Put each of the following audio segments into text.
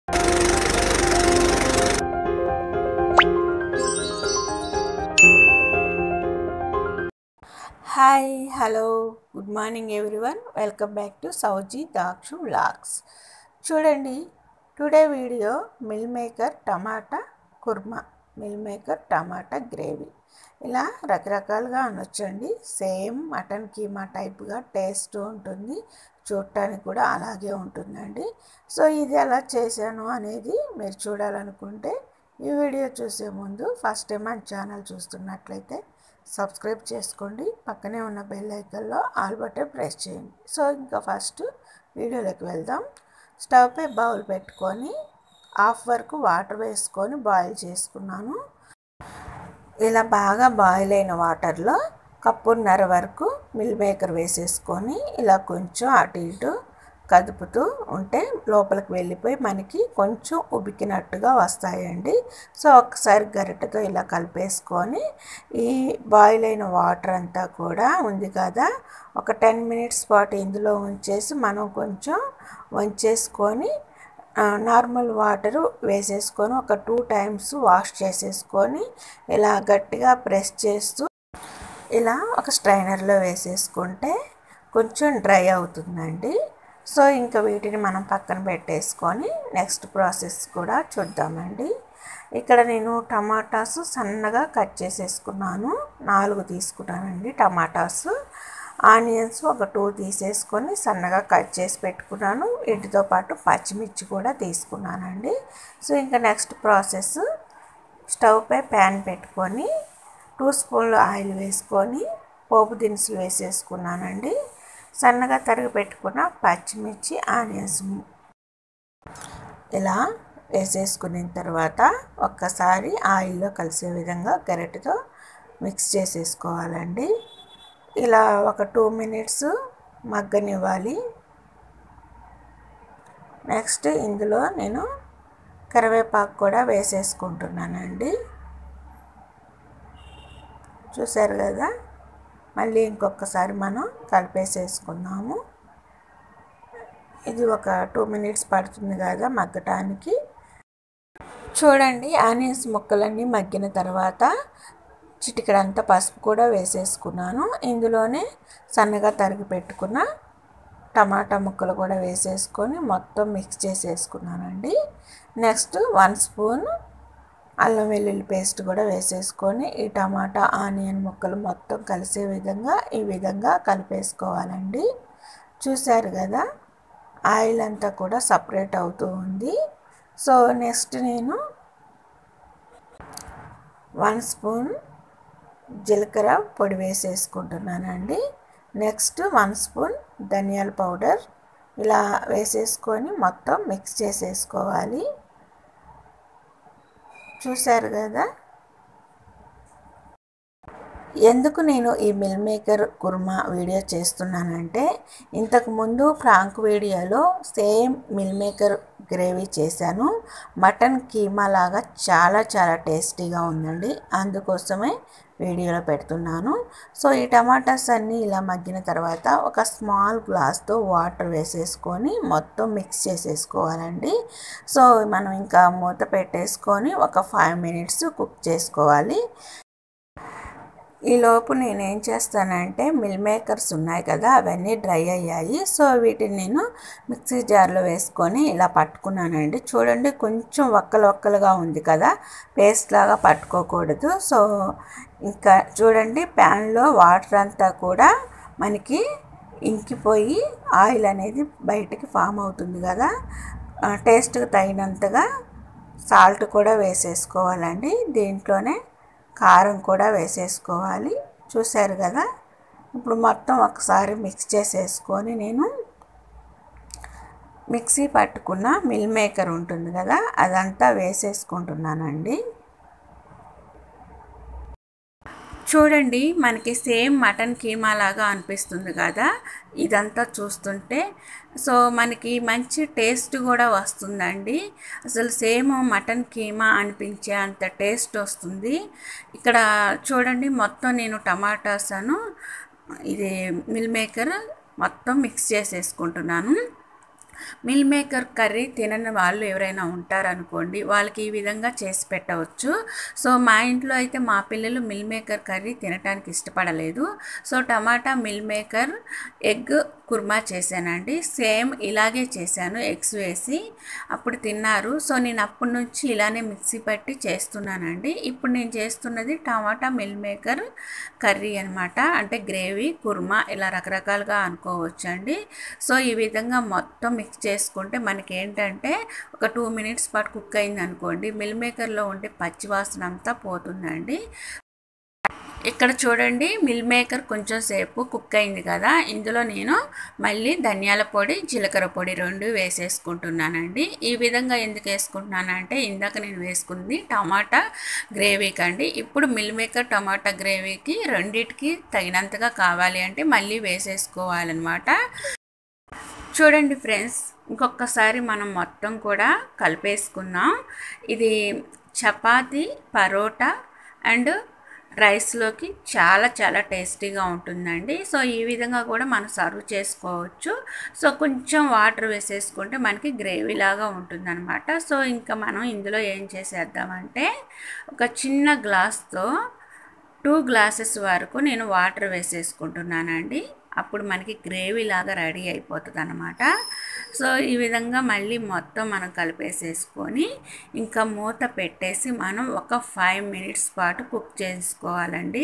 hi hello good morning everyone welcome back to Sowji Dakshu vlogs చూడండి today video meal maker tomato kurma meal maker tomato gravy ఇలా రకరకాలుగా అనొచ్చండి same mutton keema టైప్గా taste ఉంటుంది చూడటానికి కూడా అలాగే ఉంటుందండి సో ఇది ఎలా చేశాను అనేది మీరు చూడాలనుకుంటే ఈ వీడియో చూసే ముందు ఫస్ట్ టైం మన ఛానల్ చూస్తున్నట్లయితే సబ్స్క్రైబ్ చేసుకోండి పక్కనే ఉన్న బెల్ ఐకన్లో ఆల్ బటన్ ప్రెస్ చేయండి సో ఇంకా ఫస్ట్ వీడియోలోకి వెళ్దాం స్టవ్ పై బౌల్ పెట్టుకొని హాఫ్ వరకు వాటర్ వేసుకొని బాయిల్ చేసుకున్నాను ఇలా బాగా బాయిల్ అయిన వాటర్లో కప్పున్నర వరకు మిల్ మేకర్ వేసేసుకొని ఇలా కొంచెం అటు ఇటు కదుపుతూ ఉంటే లోపలికి వెళ్ళిపోయి మనకి కొంచెం ఉబికినట్టుగా వస్తాయండి సో ఒకసారి గరిటెతో ఇలా కలిపేసుకొని ఈ బాయిల్ అయిన వాటర్ అంతా కూడా ఉంది కదా ఒక టెన్ మినిట్స్ పాటు ఇందులో ఉంచేసి మనం కొంచెం వంచేసుకొని నార్మల్ వాటరు వేసేసుకొని ఒక టూ టైమ్స్ వాష్ చేసేసుకొని ఇలా గట్టిగా ప్రెస్ చేస్తూ ఇలా ఒక స్ట్రైనర్లో వేసేసుకుంటే కొంచెం డ్రై అవుతుందండి సో ఇంకా వీటిని మనం పక్కన పెట్టేసుకొని నెక్స్ట్ ప్రాసెస్ కూడా చూద్దామండి ఇక్కడ నేను టమాటాస్ సన్నగా కట్ చేసేసుకున్నాను నాలుగు తీసుకున్నానండి టమాటాస్ ఆనియన్స్ ఒక టూ తీసేసుకొని సన్నగా కట్ చేసి పెట్టుకున్నాను వీటితో పాటు పచ్చిమిర్చి కూడా తీసుకున్నానండి సో ఇంకా నెక్స్ట్ ప్రాసెస్ స్టవ్ పై ప్యాన్ పెట్టుకొని టూ స్పూన్లు ఆయిల్ వేసుకొని పోపు దినుసులు వేసేసుకున్నానండి సన్నగా తరిగి పెట్టుకున్న పచ్చిమిర్చి ఆనియన్స్ ఇలా వేసేసుకున్న తర్వాత ఒక్కసారి ఆయిల్లో కలిసే విధంగా గరిటెతో మిక్స్ చేసేసుకోవాలండి ఇలా ఒక టూ మినిట్స్ మగ్గనివ్వాలి నెక్స్ట్ ఇందులో నేను కరివేపాకు కూడా వేసేసుకుంటున్నానండి చూసారు కదా మళ్ళీ ఇంకొకసారి మనం కలిపేసేసుకుందాము ఇది ఒక టూ మినిట్స్ పడుతుంది కదా మగ్గటానికి చూడండి ఆనియన్స్ ముక్కలన్నీ మగ్గిన తర్వాత చిటికడంతా పసుపు కూడా వేసేసుకున్నాను ఇందులోనే సన్నగా తరిగి పెట్టుకున్న టమాటా ముక్కలు కూడా వేసేసుకొని మొత్తం మిక్స్ చేసేసుకున్నానండి నెక్స్ట్ వన్ స్పూన్ అల్లం వెల్లుల్లి పేస్ట్ కూడా వేసేసుకొని ఈ టమాటా ఆనియన్ ముక్కలు మొత్తం కలిసే విధంగా ఈ విధంగా కలిపేసుకోవాలండి చూశారు కదా ఆయిల్ అంతా కూడా సపరేట్ అవుతూ ఉంది సో నెక్స్ట్ నేను వన్ స్పూన్ జీలకర్ర పొడి వేసేసుకుంటున్నానండి నెక్స్ట్ వన్ స్పూన్ ధనియాల పౌడర్ ఇలా వేసేసుకొని మొత్తం మిక్స్ చేసేసుకోవాలి చూశారు కదా ఎందుకు నేను ఈ మిల్ మేకర్ కుర్మా వీడియో చేస్తున్నానంటే ఇంతకుముందు ఫ్రాంక్ వీడియోలో సేమ్ మిల్ మేకర్ గ్రేవీ చేశాను మటన్ కీమా లాగా చాలా చాలా టేస్టీగా ఉందండి అందుకోసమే వీడియోలో పెడుతున్నాను సో ఈ టమాటాస్ అన్నీ ఇలా మగ్గిన తర్వాత ఒక స్మాల్ గ్లాస్తో వాటర్ వేసేసుకొని మొత్తం మిక్స్ చేసేసుకోవాలండి సో మనం ఇంకా మూత పెట్టేసుకొని ఒక ఫైవ్ మినిట్స్ కుక్ చేసుకోవాలి ఈలోపు నేనేం చేస్తానంటే మిల్ మేకర్స్ ఉన్నాయి కదా అవన్నీ డ్రై అయ్యాయి సో వీటిని నేను మిక్సీ జార్లో వేసుకొని ఇలా పట్టుకున్నానండి చూడండి కొంచెం ఒక్కలు ఒక్కలుగా ఉంది కదా పేస్ట్ లాగా పట్టుకోకూడదు సో ఇంకా చూడండి ప్యాన్లో వాటర్ అంతా కూడా మనకి ఇంకిపోయి ఆయిల్ అనేది బయటికి ఫామ్ అవుతుంది కదా టేస్ట్కి తగినంతగా సాల్ట్ కూడా వేసేసుకోవాలండి దీంట్లోనే కారం కూడా వేసేసుకోవాలి చూశారు కదా ఇప్పుడు మొత్తం ఒకసారి మిక్స్ చేసేసుకొని నేను మిక్సీ పట్టుకున్న మిల్ మేకర్ ఉంటుంది కదా అదంతా వేసేసుకుంటున్నానండి చూడండి మనకి సేమ్ మటన్ కీమా లాగా అనిపిస్తుంది కదా ఇదంతా చూస్తుంటే సో మనకి మంచి టేస్ట్ కూడా వస్తుందండి అసలు సేమ్ మటన్ కీమా అనిపించే అంత టేస్ట్ వస్తుంది ఇక్కడ చూడండి మొత్తం నేను టమాటాస్ అను ఇది మిల్ మేకర్ మొత్తం మిక్స్ చేసేసుకుంటున్నాను మిల్ మేకర్ కర్రీ తినని వాళ్ళు ఎవరైనా ఉంటారనుకోండి వాళ్ళకి ఈ విధంగా చేసి పెట్టవచ్చు సో మా ఇంట్లో అయితే మా పిల్లలు మిల్ మేకర్ కర్రీ తినడానికి ఇష్టపడలేదు so tomato meal maker egg kurma చేశానండి సేమ్ ఇలాగే చేశాను ఎగ్స్ వేసి అప్పుడు తిన్నారు సో నేను అప్పటి నుంచి ఇలానే మిక్సీ పట్టి చేస్తున్నానండి ఇప్పుడు నేను చేస్తున్నది టమాటా మిల్ మేకర్ కర్రీ అనమాట అంటే గ్రేవీ కుర్మా ఇలా రకరకాలుగా అనుకోవచ్చు అండి సో ఈ విధంగా మొత్తం మిక్స్ చేసుకుంటే మనకి ఏంటంటే ఒక టూ మినిట్స్ పాటు కుక్ అయింది అనుకోండి మిల్ మేకర్లో ఉండే పచ్చివాసన అంతా పోతుందండి ఇక్కడ చూడండి మిల్ మేకర్ కొంచెం సేపు కుక్ అయింది కదా ఇందులో నేను మళ్ళీ ధనియాల పొడి జీలకర్ర పొడి రెండు వేసేసుకుంటున్నానండి ఈ విధంగా ఎందుకు వేసుకుంటున్నానంటే ఇందాక నేను వేసుకుంది టమాటా గ్రేవీకి అండి ఇప్పుడు మిల్ మేకర్ టమాటా గ్రేవీకి రెండిటికి తగినంతగా కావాలి అంటే మళ్ళీ వేసేసుకోవాలన్నమాట చూడండి ఫ్రెండ్స్ ఇంకొకసారి మనం మొత్తం కూడా కలిపేసుకుందాం ఇది చపాతి పరోటా అండ్ రైస్లోకి చాలా చాలా టేస్టీగా ఉంటుందండి సో ఈ విధంగా కూడా మనం సర్వ్ చేసుకోవచ్చు సో కొంచెం వాటర్ వేసేసుకుంటే మనకి గ్రేవీ లాగా ఉంటుందన్నమాట సో ఇంకా మనం ఇందులో ఏం చేసేద్దామంటే ఒక చిన్న గ్లాస్తో టూ గ్లాసెస్ వరకు నేను వాటర్ వేసేసుకుంటున్నానండి అప్పుడు మనకి గ్రేవీ లాగా రెడీ అయిపోతుంది అనమాట సో ఈ విధంగా మళ్ళీ మొత్తం మనం కలిపేసేసుకొని ఇంకా మూత పెట్టేసి మనం ఒక ఫైవ్ మినిట్స్ పాటు కుక్ చేసుకోవాలండి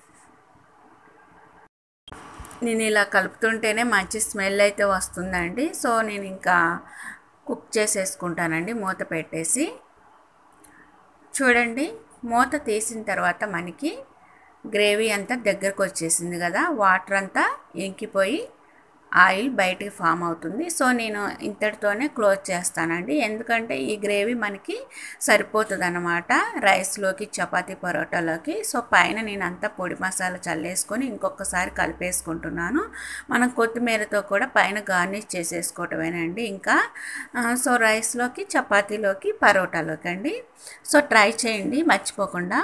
నేను ఇలా కలుపుతుంటేనే మంచి స్మెల్ అయితే వస్తుందండి సో నేను ఇంకా కుక్ చేసేసుకుంటానండి మూత పెట్టేసి చూడండి మూత తీసిన తర్వాత మనకి గ్రేవీ అంతా దగ్గరకు వచ్చేసింది కదా వాటర్ అంతా ఇంకిపోయి ఆయిల్ బయటికి ఫామ్ అవుతుంది సో నేను ఇంతటితోనే క్లోజ్ చేస్తానండి ఎందుకంటే ఈ గ్రేవీ మనకి సరిపోతుంది అనమాట రైస్లోకి చపాతీ పరోటాలోకి సో పైన నేను అంతా పొడి మసాలా చల్లేసుకొని ఇంకొకసారి కలిపేసుకుంటున్నాను మనం కొత్తిమీరతో కూడా పైన గార్నిష్ చేసేసుకోవటమేనండి ఇంకా సో రైస్లోకి చపాతీలోకి పరోటాలోకి అండి సో ట్రై చేయండి మర్చిపోకుండా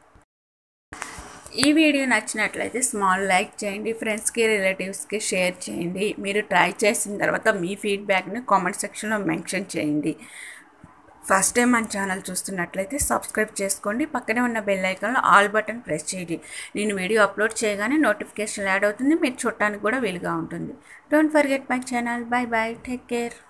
ఈ వీడియో నచ్చినట్లయితే స్మాల్ లైక్ చేయండి ఫ్రెండ్స్కి రిలేటివ్స్కి షేర్ చేయండి మీరు ట్రై చేసిన తర్వాత మీ ఫీడ్బ్యాక్ని కామెంట్ సెక్షన్లో మెన్షన్ చేయండి ఫస్ట్ టైం మన ఛానల్ చూస్తున్నట్లయితే సబ్స్క్రైబ్ చేసుకోండి పక్కనే ఉన్న బెల్ ఐకాన్లో ఆల్ బటన్ ప్రెస్ చేయండి నేను వీడియో అప్లోడ్ చేయగానే నోటిఫికేషన్ యాడ్ అవుతుంది మీరు చూడటానికి కూడా వీలుగా ఉంటుంది don't forget my channel bye bye take care